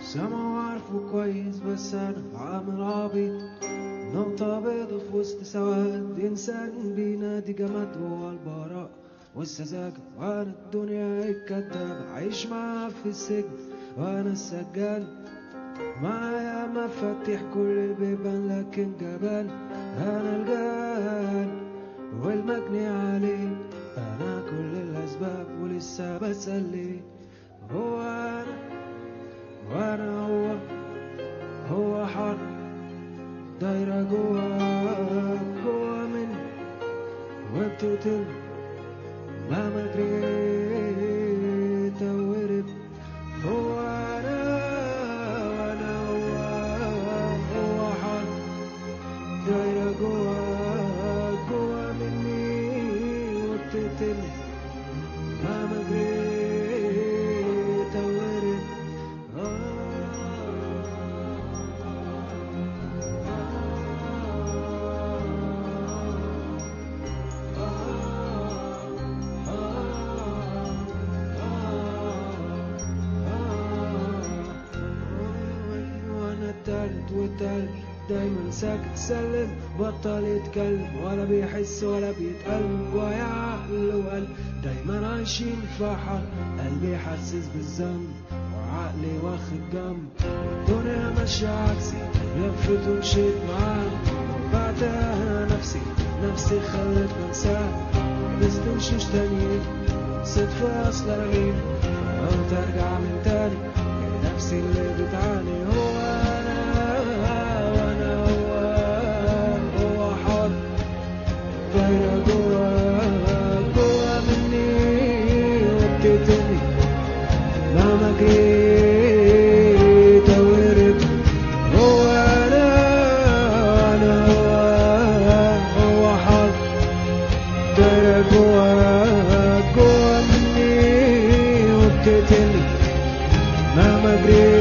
سامع عارفه كويس بس انا عامل عبيط نقطة بيضة في وسط سواد إنسان بينادي جماد هو البراء والسذاجة وأنا الدنيا الكدابة عايش معاها في السجن وأنا السجان معايا مفاتيح كل البيبان لكن جبان أنا الجان والمجني عليه أنا كل الأسباب ولسه بسأل ليه هو أنا وأنا هو هو حر دايرة جوا جوا مني وبتقتل مهما جريت أورب هو أنا وأنا هو هو حر دايرة جوا جوا مني وبتقتلني مهما جريت أورب وانا التالت والتالت دايما ساكت سلم بطل يتكلم ولا بيحس ولا بيتألم ويا عقل وقلب دايما عايشين في حال قلبي حاسس بالذنب وعقلي واخد جنب الدنيا ماشية عكسي لفت ومشيت معاها بعدها نفسي نفسي خلت انساها لبست وشوش تانيين صدفة أصل رهيب قلت أرجع من تاني نفسي اللي بتعاني هو أنا وأنا هو هو حر دايرة جوا جوا مني وبتقتلني مهما جريت أورب هو أنا أنا هو هو حر دايرة جوا جوا مني وبتقتلني مهما جريت